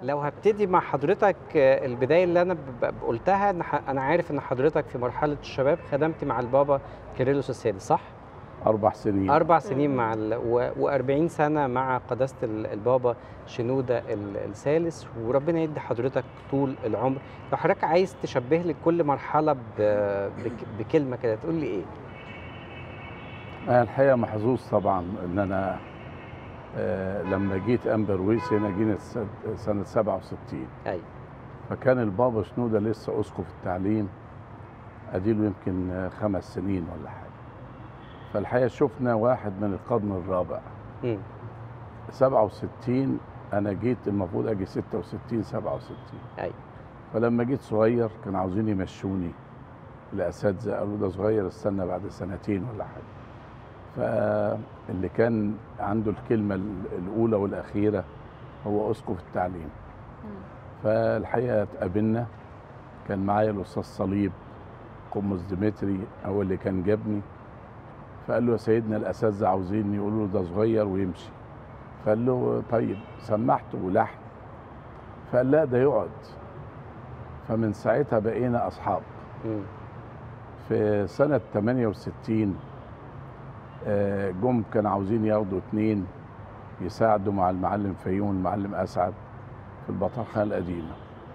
لو هبتدي مع حضرتك آه، البدايه اللي انا ب- ب- قلتها ان ح- انا عارف ان حضرتك في مرحله الشباب خدمت مع البابا كيرلس السادس صح؟ اربع سنين اربع سنين مم. مع ال... و... و40 سنه مع قداسه ال- البابا شنوده ال- الثالث وربنا يدي حضرتك طول العمر لو حضرتك عايز تشبه لي كل مرحله ب... بك... بكلمه كده تقول لي ايه؟ انا الحقيقه محظوظ طبعا ان انا آه، لما جيت امبرويس هنا جينا س- سنه 67 ايوه فكان البابا شنوده لسه اسقف التعليم اديله يمكن آه، خمس سنين ولا حاجه فالحقيقه شفنا واحد من القرن الرابع مم. 67 انا جيت المفروض اجي 66 67 ايوه فلما جيت صغير كانوا عاوزين يمشوني الاساتذه قالوا ده صغير استنى بعد سنتين ولا حاجه فاللي كان عنده الكلمه ال- الاولى والاخيره هو اسقف التعليم فالحقيقه اتقابلنا كان معايا الاستاذ صليب قمص ديمتري هو اللي كان جابني فقال له يا سيدنا الاساتذه عاوزين يقولوا له ده صغير ويمشي فقال له طيب سمحته لحن فقال لا ده يقعد فمن ساعتها بقينا اصحاب مم. في سنه 68 آه، جم كانوا عاوزين ياخدوا اتنين يساعدوا مع المعلم فيوم والمعلم اسعد في البطارخه القديمه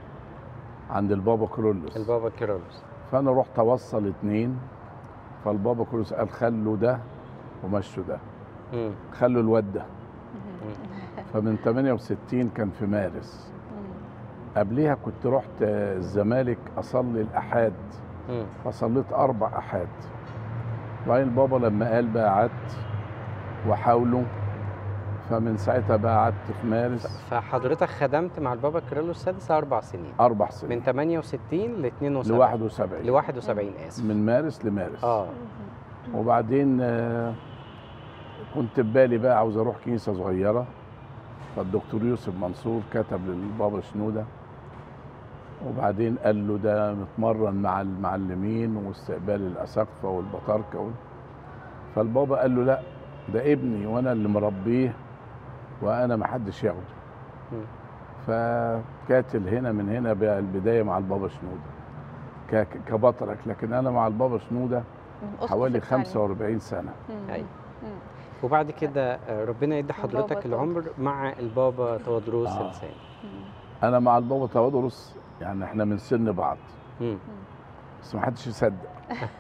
عند البابا كرولوس البابا كيرلس فانا رحت اوصل اتنين فالبابا كرولوس قال خلوا ده ومشوا ده مم. خلوا الواد ده مم. فمن 68 كان في مارس قبليها كنت رحت آه، الزمالك اصلي الاحاد مم. فصليت اربع احاد وبعدين البابا لما قال بقى قعدت وحاولوا فمن ساعتها بقى قعدت في مارس فحضرتك خدمت مع البابا كيرلس السادس اربع سنين اربع من سنين 68 ل 72 ل 71 ل 71 اسف من مارس لمارس اه وبعدين آه، كنت ببالي بقى عاوز اروح كنيسه صغيره فالدكتور يوسف منصور كتب للبابا شنوده وبعدين قال له ده متمرن مع المعلمين واستقبال الاساقفه والبطاركه وال... فالبابا قال له لا ده ابني وانا اللي مربيه وانا ما حدش ياخده مم. فكاتل هنا من هنا بقى البدايه مع البابا شنوده ك- ك- كبطرك لكن انا مع البابا شنوده من أسقف حوالي التعليم. 45 سنه مم. أيوة. مم. وبعد كده آه، ربنا يدي حضرتك البابا العمر مع البابا تودروس آه. الثاني مم. انا مع البابا تودرس يعني احنا من سن بعض مم. بس ما حدش يصدق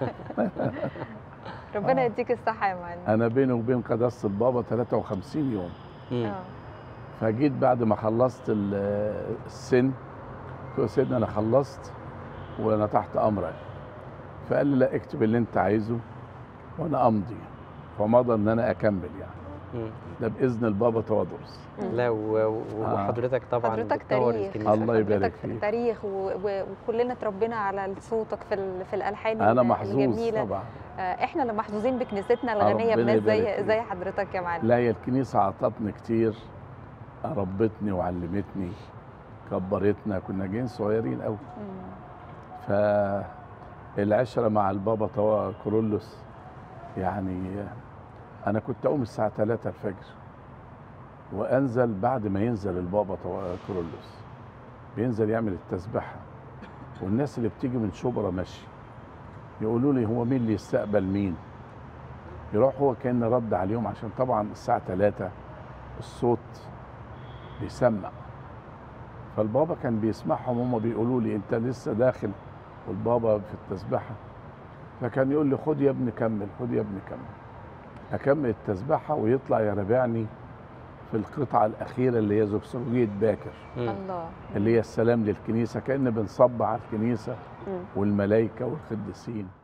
ربنا آه. يديك الصحة يا معلم انا بيني وبين قداسه البابا 53 يوم مم. اه فجيت بعد ما خلصت ال- السن قلت له يا سيدنا انا خلصت وانا تحت امرك فقال لي لا اكتب اللي انت عايزه وانا امضي فمضى ان انا اكمل يعني مم. ده باذن البابا تودرس لا و- و- آه. وحضرتك طبعا حضرتك بتنور تاريخ الكنيسة. الله يبارك حضرتك فيك. تاريخ و... و... وكلنا اتربينا على صوتك في ال... في الالحان انا ال- محظوظ الجميله طبعا آه، احنا اللي محظوظين بكنيستنا الغنيه ربنا بناس زي يبارك فيك. زي حضرتك يا معلم لا هي الكنيسه عطتني كتير ربتني وعلمتني كبرتنا كنا جايين صغيرين قوي مم. فالعشرة مع البابا طوا كورولوس يعني أنا كنت أقوم الساعة 3 الفجر وأنزل بعد ما ينزل البابا طوا كورولوس بينزل يعمل التسبحة والناس اللي بتيجي من شبرا ماشي يقولوا لي هو مين اللي يستقبل مين يروح هو كان رد عليهم عشان طبعا الساعة 3 الصوت بيسمع فالبابا كان بيسمعهم هم بيقولوا لي انت لسه داخل والبابا في التسبحه فكان يقول لي خد يا ابني كمل خد يا ابني كمل اكمل التسبحه ويطلع يرابعني في القطعه الاخيره اللي هي زوكسولوجيه باكر مم. الله اللي هي السلام للكنيسه كان بنصب على الكنيسه مم. والملائكه والقديسين